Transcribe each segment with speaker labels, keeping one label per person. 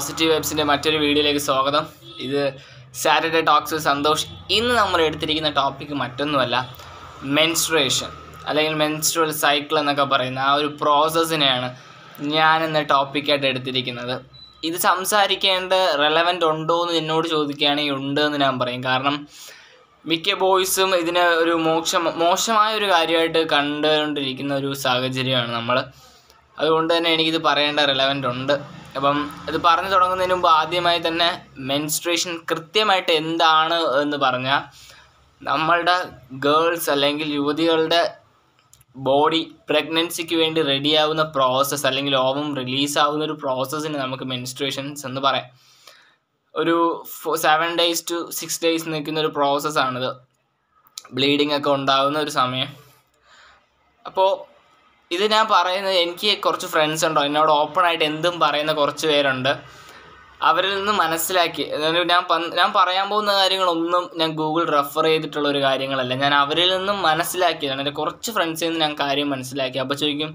Speaker 1: positive വെബ്സിൻ്റെ മറ്റൊരു വീഡിയോയിലേക്ക് സ്വാഗതം ഇത് സാറ്റർഡേ ടോക്സ് സന്തോഷ് ഇന്ന് നമ്മൾ എടുത്തിരിക്കുന്ന ടോപ്പിക്ക് മറ്റൊന്നുമല്ല മെൻസ്ട്രേഷൻ അല്ലെങ്കിൽ മെൻസ്ട്രൽ സൈക്കിൾ എന്നൊക്കെ പറയുന്ന ആ ഒരു പ്രോസസ്സിനെയാണ് ഞാൻ ഇന്ന് ടോപ്പിക്കായിട്ട് എടുത്തിരിക്കുന്നത് ഇത് സംസാരിക്കേണ്ട റെലവൻ്റ് ഉണ്ടോ എന്ന് എന്നോട് ചോദിക്കുകയാണെങ്കിൽ ഉണ്ട് എന്ന് ഞാൻ പറയും കാരണം മിക്ക ബോയ്സും ഇതിനെ ഒരു മോശം മോശമായ ഒരു കാര്യമായിട്ട് കണ്ടുകൊണ്ടിരിക്കുന്ന ഒരു സാഹചര്യമാണ് നമ്മൾ അതുകൊണ്ട് തന്നെ എനിക്കിത് പറയേണ്ട റിലവൻ്റ് ഉണ്ട് അപ്പം ഇത് പറഞ്ഞു തുടങ്ങുന്നതിന് മുമ്പ് ആദ്യമായി തന്നെ മെൻസ്ട്രേഷൻ കൃത്യമായിട്ട് എന്താണ് എന്ന് പറഞ്ഞാൽ നമ്മളുടെ ഗേൾസ് അല്ലെങ്കിൽ യുവതികളുടെ ബോഡി പ്രഗ്നൻസിക്ക് വേണ്ടി റെഡിയാവുന്ന പ്രോസസ്സ് അല്ലെങ്കിൽ ഓവം റിലീസാവുന്ന ഒരു പ്രോസസ്സിന് നമുക്ക് മെൻസ്ട്രേഷൻസ് എന്ന് പറയാം ഒരു seven days to six days നിൽക്കുന്ന ഒരു പ്രോസസ്സാണിത് ബ്ലീഡിംഗ് ഒക്കെ ഉണ്ടാകുന്ന ഒരു സമയം അപ്പോൾ ഇത് ഞാൻ പറയുന്നത് എനിക്ക് കുറച്ച് ഫ്രണ്ട്സ് ഉണ്ടോ എന്നോട് ഓപ്പൺ ആയിട്ട് എന്തും പറയുന്ന കുറച്ച് പേരുണ്ട് അവരിൽ നിന്ന് മനസ്സിലാക്കി അതായത് ഞാൻ പ- ഞാൻ പറയാൻ പോകുന്ന കാര്യങ്ങളൊന്നും ഞാൻ ഗൂഗിൾ റെഫർ ചെയ്തിട്ടുള്ള ഒരു കാര്യങ്ങളല്ല ഞാൻ അവരിൽ നിന്നും മനസ്സിലാക്കിയതാണ് എൻ്റെ കുറച്ച് ഫ്രണ്ട്സിൽ നിന്ന് ഞാൻ കാര്യം മനസ്സിലാക്കി അപ്പോൾ ചോദിക്കും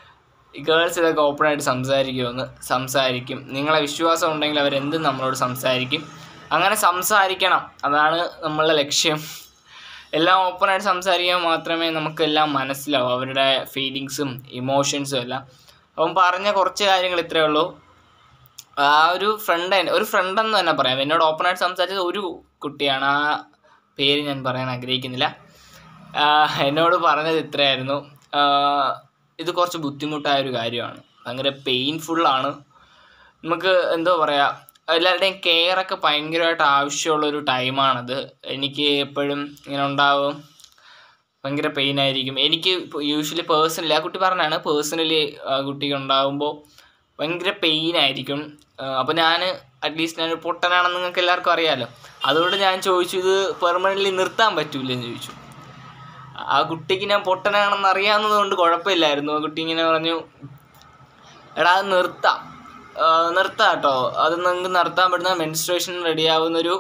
Speaker 1: ഗേൾസ് ഇതൊക്കെ ഓപ്പണായിട്ട് സംസാരിക്കുമെന്ന് സംസാരിക്കും നിങ്ങളെ വിശ്വാസം ഉണ്ടെങ്കിൽ അവരെന്തും നമ്മളോട് സംസാരിക്കും അങ്ങനെ സംസാരിക്കണം അതാണ് നമ്മളുടെ ലക്ഷ്യം എല്ലാം ഓപ്പണായിട്ട് സംസാരിക്കാൻ മാത്രമേ നമുക്കെല്ലാം മനസ്സിലാവൂ അവരുടെ ഫീലിങ്സും ഇമോഷൻസും എല്ലാം അപ്പം പറഞ്ഞ കുറച്ച് കാര്യങ്ങൾ ഇത്രയേ ഉള്ളൂ ആ ഒരു ഫ്രണ്ട് ഒരു ഫ്രണ്ട് എന്ന് തന്നെ പറയാം എന്നോട് ഓപ്പണായിട്ട് സംസാരിച്ചത് ഒരു കുട്ടിയാണ് ആ പേര് ഞാൻ പറയാൻ ആഗ്രഹിക്കുന്നില്ല ആ, എന്നോട് പറഞ്ഞത് ഇത്രയായിരുന്നു ആ, ഇത് കുറച്ച് ബുദ്ധിമുട്ടായ ഒരു കാര്യമാണ് ഭയങ്കര പെയിൻഫുള്ളാണ് നമുക്ക് എന്തോ പറയുക എല്ലാവരുടെയും കെയർ ഒക്കെ ഭയങ്കരമായിട്ട് ആവശ്യമുള്ള ഒരു ടൈമാണത് എനിക്ക് എപ്പോഴും ഇങ്ങനെ ഉണ്ടാവും ഭയങ്കര പെയിൻ ആയിരിക്കും എനിക്ക് യൂഷ്വലി പേഴ്സണലി ആ കുട്ടി പറഞ്ഞാണ് പേഴ്സണലി ആ കുട്ടിക്ക് ഉണ്ടാകുമ്പോൾ ഭയങ്കര പെയിൻ ആയിരിക്കും അപ്പോൾ ഞാൻ അറ്റ്ലീസ്റ്റ് ഞാൻ പൊട്ടനാണെന്ന് നിങ്ങൾക്ക് എല്ലാവർക്കും അറിയാമല്ലോ അതുകൊണ്ട് ഞാൻ ചോദിച്ചു ഇത് പെർമനൻ്റ്ലി നിർത്താൻ പറ്റൂല എന്ന് ചോദിച്ചു ആ കുട്ടിക്ക് ഞാൻ പൊട്ടനാണെന്ന് അറിയാവുന്നത് കൊണ്ട് കുഴപ്പമില്ലായിരുന്നു ആ കുട്ടി ഇങ്ങനെ പറഞ്ഞു എടാ അത് നിർത്താം ആ, നിർത്താം കേട്ടോ അത് നിങ്ങൾക്ക് നിർത്താൻ പറ്റുന്ന മെൻസ്ട്രേഷൻ റെഡിയാവുന്നൊരു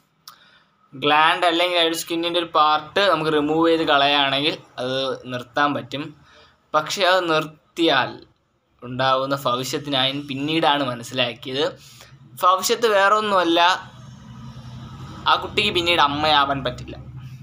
Speaker 1: ഗ്ലാൻഡ് അല്ലെങ്കിൽ ആ ഒരു സ്കിന്നിൻ്റെ ഒരു പാർട്ട് നമുക്ക് റിമൂവ് ചെയ്ത് കളയുകയാണെങ്കിൽ അത് നിർത്താൻ പറ്റും പക്ഷെ അത് നിർത്തിയാൽ ഉണ്ടാവുന്ന ഭവിഷ്യത്തിനായി പിന്നീടാണ് മനസ്സിലാക്കിയത് ഭവിഷ്യത്ത് വേറെ ഒന്നുമല്ല ആ കുട്ടിക്ക് പിന്നീട് അമ്മയാവാൻ പറ്റില്ല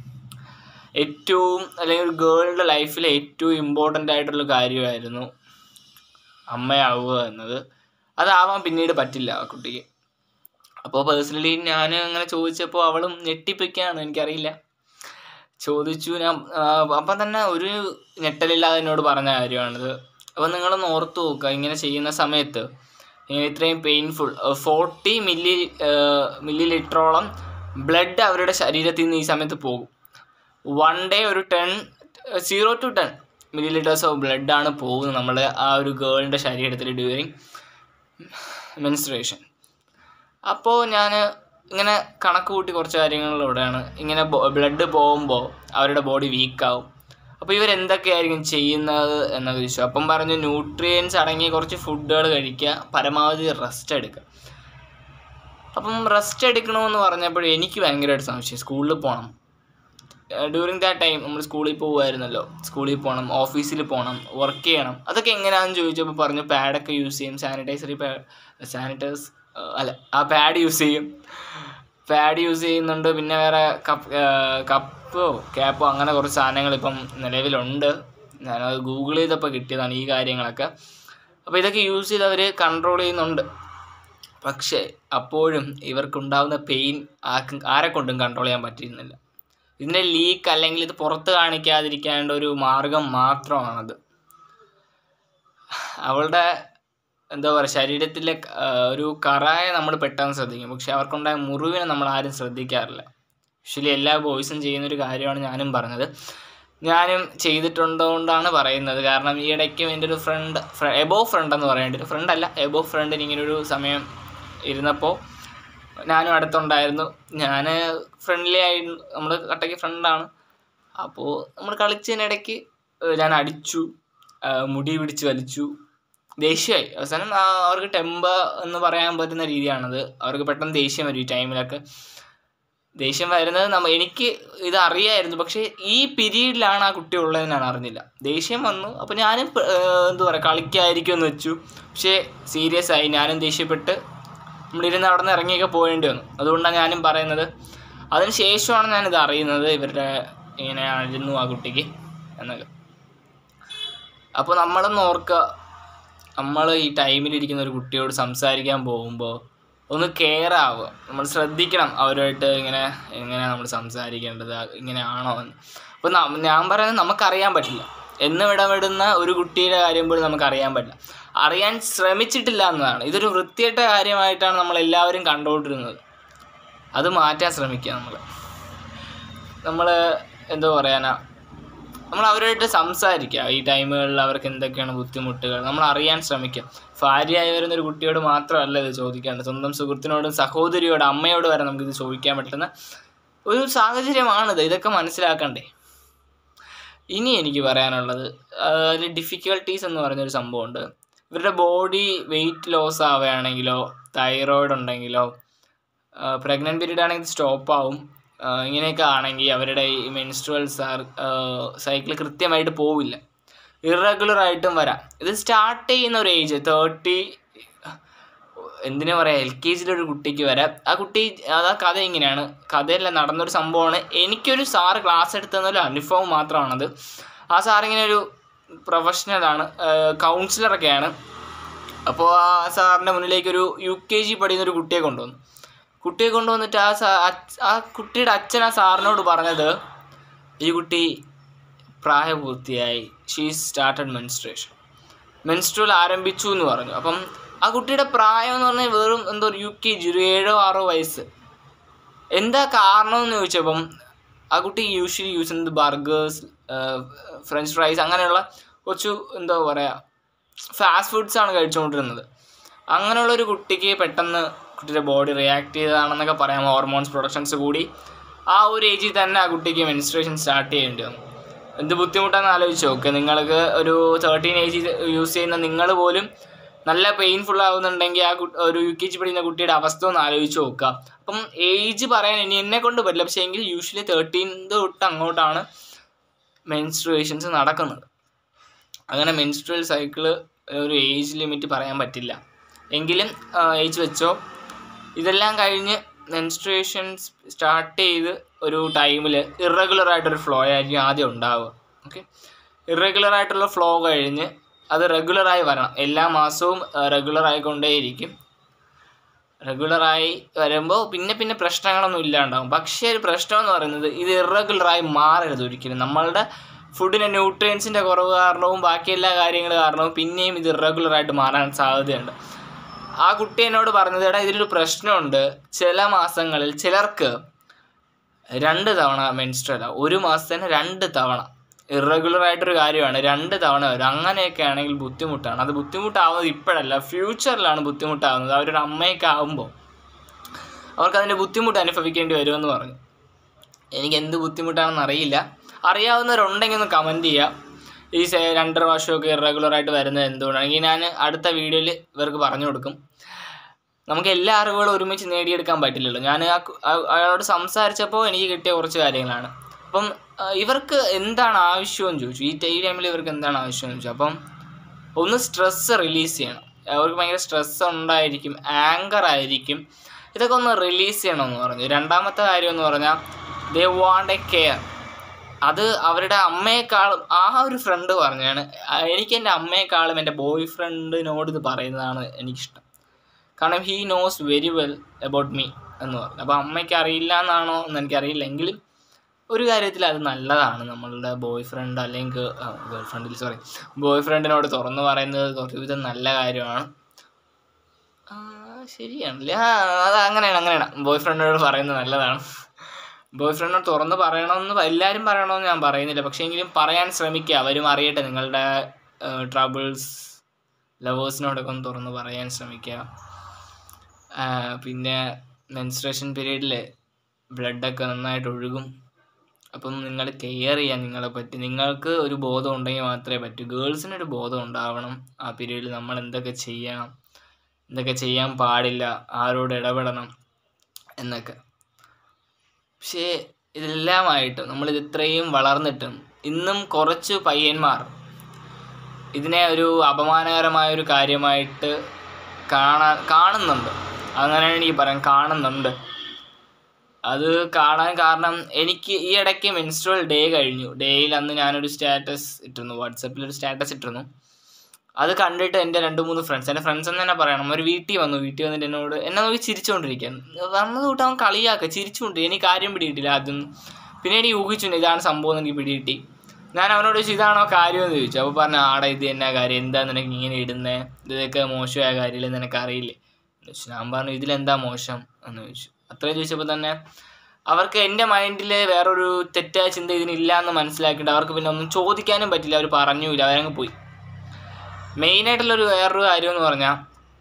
Speaker 1: ഏറ്റവും അല്ലെങ്കിൽ ഒരു ഗേളുടെ ലൈഫിലെ ഏറ്റവും ഇമ്പോർട്ടൻ്റ് ആയിട്ടുള്ള കാര്യമായിരുന്നു അമ്മയാവുക എന്നത് അതാവാൻ പിന്നീട് പറ്റില്ല ആ കുട്ടിക്ക് അപ്പോൾ പേഴ്സണലി ഞാൻ അങ്ങനെ ചോദിച്ചപ്പോൾ അവളും ഞെട്ടിപ്പിക്കുകയാണ് എനിക്കറിയില്ല ചോദിച്ചു ഞാൻ ആ, അപ്പം തന്നെ ഒരു ഞെട്ടലില്ലാതെ എന്നോട് പറഞ്ഞ കാര്യമാണിത് അപ്പോൾ നിങ്ങളൊന്ന് ഓർത്ത് നോക്കുക ഇങ്ങനെ ചെയ്യുന്ന സമയത്ത് ഇങ്ങനെ ഇത്രയും പെയിൻഫുൾ ഫോർട്ടി മില്ലി മില്ലി ലിറ്ററോളം ബ്ലഡ് അവരുടെ ശരീരത്തിൽ നിന്ന് ഈ സമയത്ത് പോകും വൺ ഡേ ഒരു ten zero to ten millilitres of ബ്ലഡാണ് പോകുന്നത് നമ്മുടെ ആ ഒരു ഗേളിൻ്റെ ശരീരത്തിൽ ഡ്യൂറിങ് മെൻസ്ട്രേഷൻ അപ്പോൾ ഞാൻ ഇങ്ങനെ കണക്ക് കൂട്ടി കുറച്ച് കാര്യങ്ങളിലൂടെയാണ് ഇങ്ങനെ ബ്ലഡ് പോകുമ്പോൾ അവരുടെ ബോഡി വീക്കാവും അപ്പോൾ ഇവരെന്തൊക്കെയായിരിക്കും ചെയ്യുന്നത് എന്നൊക്കെ ചോദിച്ചു അപ്പം പറഞ്ഞു ന്യൂട്രിയൻസ് അടങ്ങിയ കുറച്ച് ഫുഡുകൾ കഴിക്കുക പരമാവധി റെസ്റ്റ് എടുക്കുക അപ്പം റെസ്റ്റ് എടുക്കണമെന്ന് പറഞ്ഞപ്പോൾ എനിക്ക് ഭയങ്കരമായിട്ട് സംശയം സ്കൂളിൽ പോകണം ഡ്യൂറിങ് ദാറ്റ് ടൈം നമ്മൾ സ്കൂളിൽ പോകുമായിരുന്നല്ലോ സ്കൂളിൽ പോകണം ഓഫീസിൽ പോകണം വർക്ക് ചെയ്യണം അതൊക്കെ എങ്ങനെയാണെന്ന് ചോദിച്ചപ്പോൾ പറഞ്ഞു പാഡൊക്കെ യൂസ് ചെയ്യും സാനിറ്റൈസറി സാനിറ്റൈസ് അല്ല ആ പാഡ് യൂസ് ചെയ്യും പാഡ് യൂസ് ചെയ്യുന്നുണ്ട് പിന്നെ വേറെ കപ്പ് കപ്പോ ക്യാപ്പോ അങ്ങനെ കുറച്ച് സാധനങ്ങൾ ഇപ്പം നിലവിലുണ്ട് ഞാനത് ഗൂഗിൾ ചെയ്തപ്പോൾ കിട്ടിയതാണ് ഈ കാര്യങ്ങളൊക്കെ അപ്പോൾ ഇതൊക്കെ യൂസ് ചെയ്ത് അവർ കൺട്രോൾ ചെയ്യുന്നുണ്ട് പക്ഷേ അപ്പോഴും ഇവർക്കുണ്ടാവുന്ന പെയിൻ ആർക്കും ആരെ കൊണ്ടും കൺട്രോൾ ചെയ്യാൻ പറ്റുന്നില്ല ഇതിൻ്റെ ലീക്ക് അല്ലെങ്കിൽ ഇത് പുറത്ത് കാണിക്കാതിരിക്കേണ്ട ഒരു മാർഗം മാത്രമാണത് അവളുടെ എന്താ പറയുക ശരീരത്തിലെ ആ, ഒരു കറായ നമ്മൾ പെട്ടെന്ന് ശ്രദ്ധിക്കും പക്ഷെ അവർക്കുണ്ടായ മുറിവിനെ നമ്മൾ ആരും ശ്രദ്ധിക്കാറില്ല ആക്ച്വലി എല്ലാ ബോയ്സും ചെയ്യുന്നൊരു കാര്യമാണ് ഞാനും പറഞ്ഞത് ഞാനും ചെയ്തിട്ടുണ്ടോണ്ടാണ് പറയുന്നത് കാരണം ഈ ഇടയ്ക്കും എൻ്റെ ഒരു ഫ്രണ്ട് എബോ ഫ്രണ്ട് എന്ന് പറയേണ്ടി ഒരു ഫ്രണ്ട് അല്ല എബോ ഫ്രണ്ടിന് ഇങ്ങനെ ഒരു സമയം ഇരുന്നപ്പോൾ ഞാനും അടുത്തുണ്ടായിരുന്നു ഞാൻ ഫ്രണ്ട്ലി ആയി നമ്മൾ കട്ടയ്ക്ക് ഫ്രണ്ടാണ് അപ്പോൾ നമ്മൾ കളിച്ചതിനിടയ്ക്ക് ഏഹ് ഞാൻ അടിച്ചു ആ, മുടി പിടിച്ച് വലിച്ചു ദേഷ്യമായി അവസാനം ആ, അവർക്ക് ടെമ്പ എന്ന് പറയാൻ പറ്റുന്ന രീതിയാണത് അവർക്ക് പെട്ടെന്ന് ദേഷ്യം വരും ഈ ടൈമിലൊക്കെ ദേഷ്യം വരുന്നത് നമ്മ എനിക്ക് ഇത് അറിയായിരുന്നു പക്ഷേ ഈ പീരീഡിലാണ് ആ കുട്ടി ഉള്ളത് ഞാൻ അറിഞ്ഞില്ല ദേഷ്യം വന്നു അപ്പോൾ ഞാനും പ- ഏഹ് എന്താ പറയുക കളിക്കായിരിക്കും എന്ന് വെച്ചു പക്ഷേ സീരിയസ് ആയി ഞാനും ദേഷ്യപ്പെട്ട് നമ്മളിരുന്ന് അവിടെ നിന്ന് ഇറങ്ങിയൊക്കെ പോകേണ്ടി വന്നു അതുകൊണ്ടാണ് ഞാനും പറയുന്നത് അതിന് ശേഷമാണ് ഞാനിത് അറിയുന്നത് ഇവരുടെ ഇങ്ങനെ ആയിരുന്നു ആ കുട്ടിക്ക് എന്നൊക്കെ അപ്പോൾ നമ്മളൊന്ന് ഓർക്കുക നമ്മൾ ഈ ടൈമിലിരിക്കുന്ന ഒരു കുട്ടിയോട് സംസാരിക്കാൻ പോകുമ്പോൾ ഒന്ന് കെയർ ആവുക നമ്മൾ ശ്രദ്ധിക്കണം അവരുമായിട്ട് ഇങ്ങനെ എങ്ങനെയാണ് നമ്മൾ സംസാരിക്കേണ്ടത് ഇങ്ങനെയാണോ എന്ന് അപ്പോൾ ഞാൻ പറയുന്നത് നമുക്കറിയാൻ പറ്റില്ല എന്നും ഇടപെടുന്ന ഒരു കുട്ടിയുടെ കാര്യം പോലും നമുക്കറിയാൻ പറ്റില്ല അറിയാൻ ശ്രമിച്ചിട്ടില്ല എന്നതാണ് ഇതൊരു വൃത്തികെട്ട കാര്യമായിട്ടാണ് നമ്മൾ എല്ലാവരും കണ്ടുകൊണ്ടിരുന്നത് അത് മാറ്റാൻ ശ്രമിക്കുക നമ്മൾ നമ്മൾ എന്തോ പറയാനാ നമ്മൾ അവരുമായിട്ട് സംസാരിക്കുക ഈ ടൈമുകളിൽ അവർക്ക് എന്തൊക്കെയാണ് ബുദ്ധിമുട്ടുകൾ നമ്മൾ അറിയാൻ ശ്രമിക്കുക ഭാര്യയായി വരുന്ന ഒരു കുട്ടിയോട് മാത്രമല്ല ഇത് ചോദിക്കേണ്ടത് സ്വന്തം സുഹൃത്തിനോടും സഹോദരിയോടും അമ്മയോട് വരെ നമുക്കിത് ചോദിക്കാൻ പറ്റുന്ന ഒരു സാഹചര്യമാണിത് ഇതൊക്കെ മനസ്സിലാക്കണ്ടേ ഇനി എനിക്ക് പറയാനുള്ളത് അതിൽ ഡിഫിക്കൽട്ടീസ് എന്ന് പറഞ്ഞൊരു സംഭവമുണ്ട് ഇവരുടെ ബോഡി വെയിറ്റ് ലോസ് ആവുകയാണെങ്കിലോ തൈറോയിഡ് ഉണ്ടെങ്കിലോ പ്രഗ്നൻറ്റ് പീരീഡ് ആണെങ്കിൽ സ്റ്റോപ്പ് ആവും ആ, ഇങ്ങനെയൊക്കെ ആണെങ്കിൽ അവരുടെ ഈ മെൻസ്ട്രുവൽ സാർ സൈക്കിൾ കൃത്യമായിട്ട് പോവില്ല ഇറഗുലർ ആയിട്ടും വരാം ഇത് സ്റ്റാർട്ട് ചെയ്യുന്ന ഒരു ഏജ് തേർട്ടി എന്തിനു പറയാ എൽ കെ ജിയിലൊരു കുട്ടിക്ക് വരെ ആ കുട്ടി അത് ആ കഥ ഇങ്ങനെയാണ് കഥയല്ല നടന്നൊരു സംഭവമാണ് എനിക്കൊരു സാറ് ക്ലാസ് എടുത്തെന്നൊരു അനുഭവം മാത്രമാണത് ആ സാറിങ്ങനെ ഒരു പ്രൊഫഷണലാണ് കൗൺസിലറൊക്കെയാണ് അപ്പോൾ ആ സാറിൻ്റെ മുന്നിലേക്ക് ഒരു യു കെ ജി പഠിക്കുന്ന ഒരു കുട്ടിയെ കൊണ്ടുവന്നു കുട്ടിയെ കൊണ്ടുവന്നിട്ട് ആ സാ അച്ഛ- ആ കുട്ടിയുടെ അച്ഛൻ ആ സാറിനോട് പറഞ്ഞത് ഈ കുട്ടി പ്രായപൂർത്തിയായി ഷീ സ്റ്റാർട്ടഡ് മെൻസ്ട്രേഷൻ മെൻസ്ട്രൽ ആരംഭിച്ചു എന്ന് പറഞ്ഞു അപ്പം ആ കുട്ടിയുടെ പ്രായം എന്ന് പറഞ്ഞാൽ വെറും എന്തോ യു കെ ജി ഒരു ഏഴോ ആറോ വയസ്സ് എന്താ കാരണം എന്ന് ചോദിച്ചപ്പം ആ കുട്ടി യൂഷ്വലി യൂസ് ചെയ്യുന്നത് ബർഗേഴ്സ് ഫ്രഞ്ച് ഫ്രൈസ് അങ്ങനെയുള്ള കുറച്ച് എന്താ പറയുക ഫാസ്റ്റ് ഫുഡ്സ് ആണ് കഴിച്ചുകൊണ്ടിരുന്നത് അങ്ങനെയുള്ള ഒരു കുട്ടിക്ക് പെട്ടെന്ന് കുട്ടിയുടെ ബോഡി റിയാക്ട് ചെയ്തതാണെന്നൊക്കെ പറയാം ഹോർമോൺസ് പ്രൊഡക്ഷൻസ് കൂടി ആ ഒരു ഏജിൽ തന്നെ ആ കുട്ടിക്ക് മെൻസ്ട്രേഷൻ സ്റ്റാർട്ട് ചെയ്യേണ്ടി വന്നു എന്ത് ബുദ്ധിമുട്ടാന്ന് ആലോചിച്ച് നോക്ക് നിങ്ങൾക്ക് ഒരു തേർട്ടീൻ ഏജിൽ യൂസ് ചെയ്യുന്ന നിങ്ങൾ പോലും നല്ല പെയിൻഫുൾ ആവുന്നുണ്ടെങ്കിൽ ആ കുട്ടി ഒരു യു കെ ജി പഠിക്കുന്ന കുട്ടിയുടെ അവസ്ഥ ഒന്ന് ആലോചിച്ച് നോക്കുക അപ്പം ഏജ് പറയാൻ ഇനി എന്നെ കൊണ്ട് പറ്റില്ല പക്ഷേ എങ്കിൽ യൂഷ്വലി തേർട്ടീൻ തൊട്ട് അങ്ങോട്ടാണ് മെൻസ്ട്രുവേഷൻസ് നടക്കുന്നത് അങ്ങനെ മെൻസ്ട്രുവൽ സൈക്കിള് ഒരു ഏജ് ലിമിറ്റ് പറയാൻ പറ്റില്ല എങ്കിലും ഏജ് വെച്ചോ ഇതെല്ലാം കഴിഞ്ഞ് മെൻസ്ട്രുവേഷൻസ് സ്റ്റാർട്ട് ചെയ്ത് ഒരു ടൈമിൽ ഇറഗുലർ ആയിട്ടൊരു ഫ്ലോ ആയിരിക്കും ആദ്യം ഉണ്ടാവുക ഓക്കെ ഇറഗുലർ ആയിട്ടുള്ള ഫ്ലോ കഴിഞ്ഞ് അത് റെഗുലറായി വരണം എല്ലാ മാസവും റെഗുലർ ആയിക്കൊണ്ടേയിരിക്കും റെഗുലറായി വരുമ്പോൾ പിന്നെ പിന്നെ പ്രശ്നങ്ങളൊന്നും ഇല്ലാണ്ടാവും പക്ഷേ ഒരു പ്രശ്നം എന്ന് പറയുന്നത് ഇത് ഇറഗുലറായി മാറരുത് ഒരിക്കലും നമ്മളുടെ ഫുഡിൻ്റെ ന്യൂട്രിയൻസിൻ്റെ കുറവ് കാരണവും ബാക്കി എല്ലാ കാര്യങ്ങൾ കാരണവും പിന്നെയും ഇത് ഇറഗുലറായിട്ട് മാറാൻ സാധ്യതയുണ്ട് ആ കുട്ടി എന്നോട് പറഞ്ഞത് എടാ ഇതിലൊരു പ്രശ്നമുണ്ട് ചില മാസങ്ങളിൽ ചിലർക്ക് രണ്ട് തവണ മെൻസ്ട്രൽ ഒരു മാസത്തിന് രണ്ട് തവണ ഇറഗുലർ ആയിട്ടൊരു കാര്യമാണ് രണ്ട് തവണ വരും അങ്ങനെയൊക്കെ ആണെങ്കിൽ ബുദ്ധിമുട്ടാണ് അത് ബുദ്ധിമുട്ടാവുന്നത് ഇപ്പോഴല്ല ഫ്യൂച്ചറിലാണ് ബുദ്ധിമുട്ടാവുന്നത് അവരൊരു അമ്മയൊക്കെ ആകുമ്പോൾ അവർക്ക് അതിൻ്റെ ബുദ്ധിമുട്ട് അനുഭവിക്കേണ്ടി വരുമെന്ന് പറഞ്ഞു എനിക്ക് എന്ത് ബുദ്ധിമുട്ടാണെന്ന് അറിയില്ല അറിയാവുന്നവരുണ്ടെങ്കിൽ ഒന്ന് കമൻറ്റ് ചെയ്യുക ഈ സെ- രണ്ടര വർഷമൊക്കെ ഇറഗുലർ ആയിട്ട് വരുന്നത് എന്തുകൊണ്ടാണെങ്കിൽ ഞാൻ അടുത്ത വീഡിയോയിൽ ഇവർക്ക് പറഞ്ഞു കൊടുക്കും നമുക്ക് എല്ലാ അറിവുകളും ഒരുമിച്ച് നേടിയെടുക്കാൻ പറ്റില്ലല്ലോ ഞാൻ ആ കു- ആ- അയാളോട് സംസാരിച്ചപ്പോൾ എനിക്ക് കിട്ടിയ കുറച്ച് കാര്യങ്ങളാണ് അപ്പം ആ, ഇവർക്ക് എന്താണ് ആവശ്യമെന്ന് ചോദിച്ചു ഈ ടൈ ടൈമിൽ ഇവർക്ക് എന്താണ് ആവശ്യമെന്ന് ചോദിച്ചു അപ്പം ഒന്ന് സ്ട്രെസ്സ് റിലീസ് ചെയ്യണം അവർക്ക് ഭയങ്കര സ്ട്രെസ് ഉണ്ടായിരിക്കും ആങ്കർ ആയിരിക്കും ഇതൊക്കെ ഒന്ന് റിലീസ് ചെയ്യണമെന്ന് പറഞ്ഞു രണ്ടാമത്തെ കാര്യം എന്ന് പറഞ്ഞാൽ ദേ വാണ്ട് എ കെയർ അത് അവരുടെ അമ്മയെക്കാളും ആ ഒരു ഫ്രണ്ട് പറഞ്ഞാണ് ആ, എനിക്ക് എൻ്റെ അമ്മയെക്കാളും എൻ്റെ ബോയ് ഫ്രണ്ടിനോട് ഇത് പറയുന്നതാണ് എനിക്കിഷ്ടം കാരണം he knows very well about me എന്ന് പറഞ്ഞു അപ്പോൾ അമ്മയ്ക്ക് അറിയില്ല എന്നാണോ എന്ന് എനിക്കറിയില്ല എങ്കിലും ഒരു കാര്യത്തിൽ അത് നല്ലതാണ് നമ്മളുടെ ബോയ് ഫ്രണ്ട് അല്ലെങ്കിൽ ഗേൾ ഫ്രണ്ടിൽ സോറി ബോയ് ഫ്രണ്ടിനോട് തുറന്നു പറയുന്നത് ഒരുവിധം നല്ല കാര്യമാണ് ആ, ശരിയാണല്ലേ ആ അത് അങ്ങനെയാണ് അങ്ങനെയാണ് ബോയ് ഫ്രണ്ടിനോട് പറയുന്നത് നല്ലതാണ് ബോയ് ഫ്രണ്ടിനോട് തുറന്ന് പറയണമെന്ന് എല്ലാവരും പറയണമെന്ന് ഞാൻ പറയുന്നില്ല പക്ഷേ എങ്കിലും പറയാൻ ശ്രമിക്കുക അവരും അറിയട്ടെ നിങ്ങളുടെ ട്രബിൾസ് ലവേഴ്സിനോടൊക്കെ ഒന്ന് തുറന്ന് പറയാൻ ശ്രമിക്കുക ആ, പിന്നെ മെൻസ്ട്രേഷൻ പീരീഡിൽ ബ്ലഡൊക്കെ നന്നായിട്ട് ഒഴുകും അപ്പം നിങ്ങൾ കെയർ ചെയ്യാൻ നിങ്ങളെ പറ്റി നിങ്ങൾക്ക് ഒരു ബോധം ഉണ്ടെങ്കിൽ മാത്രമേ പറ്റൂ ഗേൾസിനൊരു ബോധം ഉണ്ടാവണം ആ പീരീഡിൽ നമ്മൾ എന്തൊക്കെ ചെയ്യണം എന്തൊക്കെ ചെയ്യാൻ പാടില്ല ആരോട് ഇടപെടണം എന്നൊക്കെ പക്ഷേ ഇതെല്ലാമായിട്ടും നമ്മളിത് ഇത്രയും വളർന്നിട്ടും ഇന്നും കുറച്ച് പയ്യന്മാർ ഇതിനെ ഒരു അപമാനകരമായ ഒരു കാര്യമായിട്ട് കാണാൻ കാണുന്നുണ്ട് അങ്ങനെയാണ് എനിക്ക് പറയാൻ കാണുന്നുണ്ട് അത് കാണാൻ കാരണം എനിക്ക് ഈ ഇടയ്ക്ക് മെൻസ്ട്രൽ ഡേ കഴിഞ്ഞു ഡേയിൽ അന്ന് ഞാനൊരു സ്റ്റാറ്റസ് ഇട്ടിരുന്നു വാട്സപ്പിൽ ഒരു സ്റ്റാറ്റസ് ഇട്ടിരുന്നു അത് കണ്ടിട്ട് എൻ്റെ രണ്ട് മൂന്ന് ഫ്രണ്ട്സ് എൻ്റെ ഫ്രണ്ട്സ് എന്ന് തന്നെ പറയണം അവർ വീട്ടിൽ വന്നു വീട്ടിൽ വന്നിട്ട് എന്നോട് എന്നെ നോക്കി ചിരിച്ചുകൊണ്ടിരിക്കാൻ വന്നത് തൊട്ട് അവൻ കളിയാക്കുക ചിരിച്ചുകൊണ്ടിരിക്കും എനിക്ക് കാര്യം പിടിയിട്ടില്ല ആദ്യം പിന്നെ എനിക്ക് ഊഹിച്ചുണ്ട് ഇതാണ് സംഭവം എന്ന് എനിക്ക് പിടികിട്ടി ഞാൻ അവനോട് ചോദിച്ചു ഇതാണോ കാര്യം എന്ന് ചോദിച്ചു അപ്പോൾ പറഞ്ഞു ആടെ ഇത് എന്നാ കാര്യം എന്താ നിനക്ക് ഇങ്ങനെ ഇടുന്നത് ഇതൊക്കെ മോശമായ കാര്യമില്ല നിനക്ക് അറിയില്ലേ എന്ന് ചോദിച്ചു ഞാൻ പറഞ്ഞു ഇതിലെന്താ മോശം എന്ന് ചോദിച്ചു അത്രയും ചോദിച്ചപ്പോൾ തന്നെ അവർക്ക് എൻ്റെ മൈൻഡിൽ വേറൊരു തെറ്റായ ചിന്ത ഇതിനില്ല എന്ന് മനസ്സിലാക്കിയിട്ട് അവർക്ക് പിന്നെ ഒന്നും ചോദിക്കാനും പറ്റില്ല അവർ പറഞ്ഞുമില്ല അവരങ്ങ് പോയി മെയിനായിട്ടുള്ളൊരു വേറൊരു കാര്യം എന്ന് പറഞ്ഞാൽ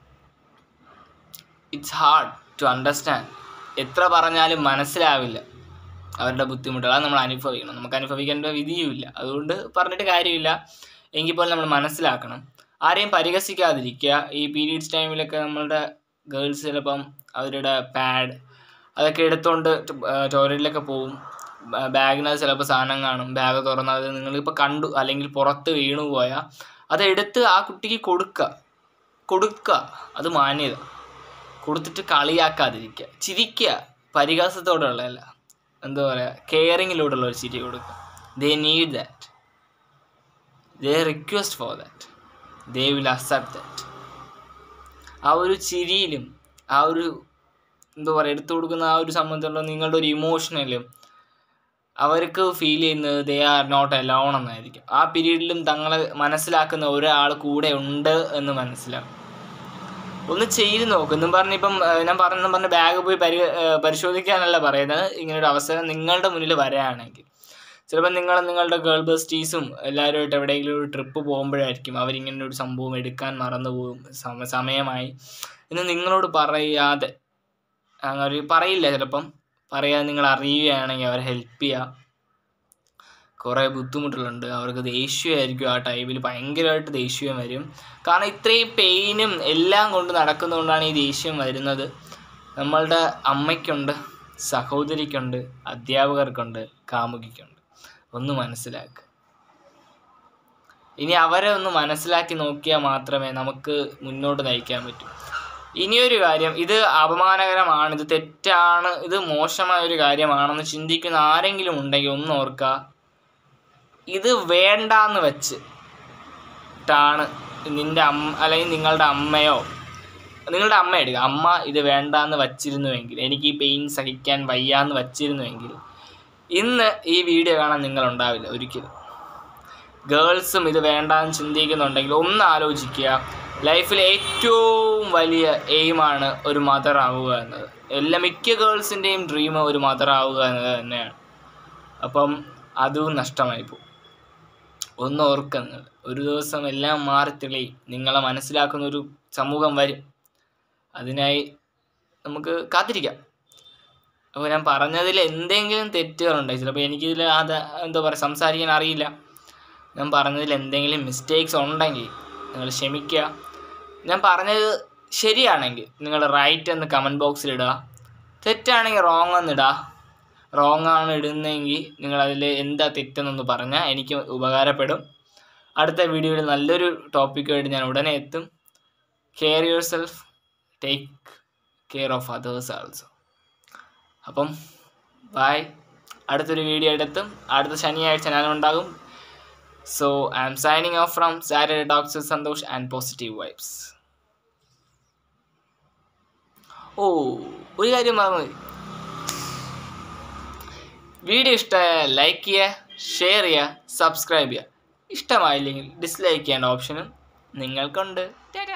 Speaker 1: ഇറ്റ്സ് ഹാർഡ് ടു അണ്ടർസ്റ്റാൻഡ് എത്ര പറഞ്ഞാലും മനസ്സിലാവില്ല അവരുടെ ബുദ്ധിമുട്ടുകൾ അത് നമ്മൾ അനുഭവിക്കണം നമുക്ക് അനുഭവിക്കേണ്ട വിധിയുമില്ല അതുകൊണ്ട് പറഞ്ഞിട്ട് കാര്യമില്ല എങ്കിൽ പോലും നമ്മൾ മനസ്സിലാക്കണം ആരെയും പരിഹസിക്കാതിരിക്കുക ഈ പീരീഡ്സ് ടൈമിലൊക്കെ നമ്മളുടെ ഗേൾസ് ചിലപ്പം അവരുടെ പാഡ് അതൊക്കെ എടുത്തുകൊണ്ട് ടോയ്ലറ്റിലൊക്കെ പോവും ബാഗിനകത്ത് ചിലപ്പോൾ സാധനം കാണും ബാഗ് തുറന്ന് അത് നിങ്ങളിപ്പോൾ കണ്ടു അല്ലെങ്കിൽ പുറത്ത് വീണു പോയാൽ അതെടുത്ത് ആ കുട്ടിക്ക് കൊടുക്കുക കൊടുക്കുക അത് മാന്യത കൊടുത്തിട്ട് കളിയാക്കാതിരിക്കുക ചിരിക്കുക പരിഹാസത്തോടെയുള്ളതല്ല എന്താ പറയുക കെയറിങ്ങിലൂടെയുള്ള ഒരു ചിരി കൊടുക്കുക they need that they request for that they will accept that ആ ഒരു ചിരിയിലും ആ ഒരു എന്താ പറയുക എടുത്തു കൊടുക്കുന്ന ആ ഒരു സംബന്ധിച്ചുള്ള നിങ്ങളുടെ ഒരു ഇമോഷണലും അവർക്ക് ഫീൽ ചെയ്യുന്നത് ദേ ആർ നോട്ട് അലോൺ എന്നായിരിക്കും ആ പീരീഡിലും തങ്ങളെ മനസ്സിലാക്കുന്ന ഒരാൾ കൂടെ ഉണ്ട് എന്ന് മനസ്സിലാവും ഒന്ന് ചെയ്ത് നോക്കും എന്നും പറഞ്ഞ് ഇപ്പം ഏഹ്, ഞാൻ പറഞ്ഞ പറഞ്ഞ ബാഗ് പോയി പരി ഏഹ്, പരിശോധിക്കാനല്ല പറയുന്നത് ഇങ്ങനൊരു അവസരം നിങ്ങളുടെ മുന്നിൽ വരാണെങ്കിൽ ചിലപ്പോൾ നിങ്ങൾ നിങ്ങളുടെ ഗേൾ ബസ്റ്റീസും എല്ലാവരുമായിട്ട് എവിടെയെങ്കിലും ഒരു ട്രിപ്പ് പോകുമ്പോഴായിരിക്കും അവരിങ്ങനെ ഒരു സംഭവം എടുക്കാൻ മറന്നു പോകും സമ സമയമായി എന്ന് നിങ്ങളോട് പറയാതെ അങ്ങനെ പറയില്ല ചിലപ്പം പറയാതെ നിങ്ങൾ അറിയുകയാണെങ്കിൽ അവരെ ഹെൽപ്പ് ചെയ്യുക കുറേ ബുദ്ധിമുട്ടുകളുണ്ട് അവർക്ക് ദേഷ്യമായിരിക്കും ആ ടൈമിൽ ഭയങ്കരമായിട്ട് ദേഷ്യം വരും കാരണം ഇത്രയും പെയിനും എല്ലാം കൊണ്ട് നടക്കുന്നതുകൊണ്ടാണ് ഈ ദേഷ്യം വരുന്നത് നമ്മളുടെ അമ്മയ്ക്കുണ്ട് സഹോദരിക്കുണ്ട് അധ്യാപകർക്കുണ്ട് കാമുകിക്കുണ്ട് ഒന്ന് മനസ്സിലാക്കുക ഇനി അവരെ ഒന്ന് മനസ്സിലാക്കി നോക്കിയാൽ മാത്രമേ നമുക്ക് മുന്നോട്ട് നയിക്കാൻ പറ്റൂ ഇനിയൊരു കാര്യം ഇത് അപമാനകരമാണ് ഇത് തെറ്റാണ് ഇത് മോശമായ ഒരു കാര്യമാണെന്ന് ചിന്തിക്കുന്ന ആരെങ്കിലും ഉണ്ടെങ്കിൽ ഒന്ന് ഓർക്കുക ഇത് വേണ്ടാന്ന് വെച്ച് ട്ടാണ് നിന്റെ അമ്മ അല്ലെങ്കിൽ നിങ്ങളുടെ അമ്മയോ നിങ്ങളുടെ അമ്മ എടുക്കുക അമ്മ ഇത് വേണ്ടാന്ന് വച്ചിരുന്നുവെങ്കിൽ എനിക്ക് ഈ പെയിൻ സഹിക്കാൻ വയ്യാന്ന് വച്ചിരുന്നുവെങ്കിൽ ഇന്ന് ഈ വീഡിയോ കാണാൻ നിങ്ങളുണ്ടാവില്ല ഒരിക്കലും ഗേൾസും ഇത് വേണ്ടാന്ന് ചിന്തിക്കുന്നുണ്ടെങ്കിൽ ഒന്ന് ആലോചിക്കുക ലൈഫിൽ ഏറ്റവും വലിയ എയിമാണ് ഒരു മദർ ആവുക എന്നത് എല്ലാ മിക്ക ഗേൾസിൻ്റെയും ഡ്രീം ഒരു മദർ ആവുക എന്നത് തന്നെയാണ് അപ്പം അതും നഷ്ടമായി പോകും ഒന്ന് ഓർക്കുക നിങ്ങൾ ഒരു ദിവസം എല്ലാം മാറി തെളിയും നിങ്ങളെ മനസ്സിലാക്കുന്ന ഒരു സമൂഹം വരും അതിനായി നമുക്ക് കാത്തിരിക്കാം അപ്പോൾ ഞാൻ പറഞ്ഞതിൽ എന്തെങ്കിലും തെറ്റുകളുണ്ട് ചിലപ്പോൾ എനിക്കിതിൽ അത് എന്താ പറയുക സംസാരിക്കാൻ അറിയില്ല ഞാൻ പറഞ്ഞതിൽ എന്തെങ്കിലും മിസ്റ്റേക്സ് ഉണ്ടെങ്കിൽ നിങ്ങൾ ക്ഷമിക്കുക ഞാൻ പറഞ്ഞത് ശരിയാണെങ്കിൽ നിങ്ങൾ റൈറ്റ് എന്ന് കമൻറ്റ് ബോക്സിൽ ഇടുക തെറ്റാണെങ്കിൽ റോങ് എന്ന് ഇടുക റോങ് ആണ് ഇടുന്നതെങ്കിൽ നിങ്ങൾ അതിൽ എന്താ തെറ്റെന്നൊന്ന് പറഞ്ഞാൽ എനിക്ക് ഉപകാരപ്പെടും അടുത്ത വീഡിയോയിൽ നല്ലൊരു ടോപ്പിക്കുമായിട്ട് ഞാൻ ഉടനെ എത്തും care yourself take care of others also അപ്പം ബായ് അടുത്തൊരു വീഡിയോ ആയിട്ട് എത്തും അടുത്ത ശനിയാഴ്ച ഞാനുണ്ടാകും so I am signing off from Saturday doctor Santhosh and positive vibes ഓ ഒരു കാര്യം മറന്നു വീഡിയോ ഇഷ്ടമായ ലൈക്ക് ചെയ്യുക ഷെയർ ചെയ്യുക സബ്സ്ക്രൈബ് ചെയ്യുക ഇഷ്ടമായില്ലെങ്കിൽ ഡിസ്ലൈക്ക് ചെയ്യേണ്ട ഓപ്ഷനും നിങ്ങൾക്കുണ്ട് ടാറ്റാ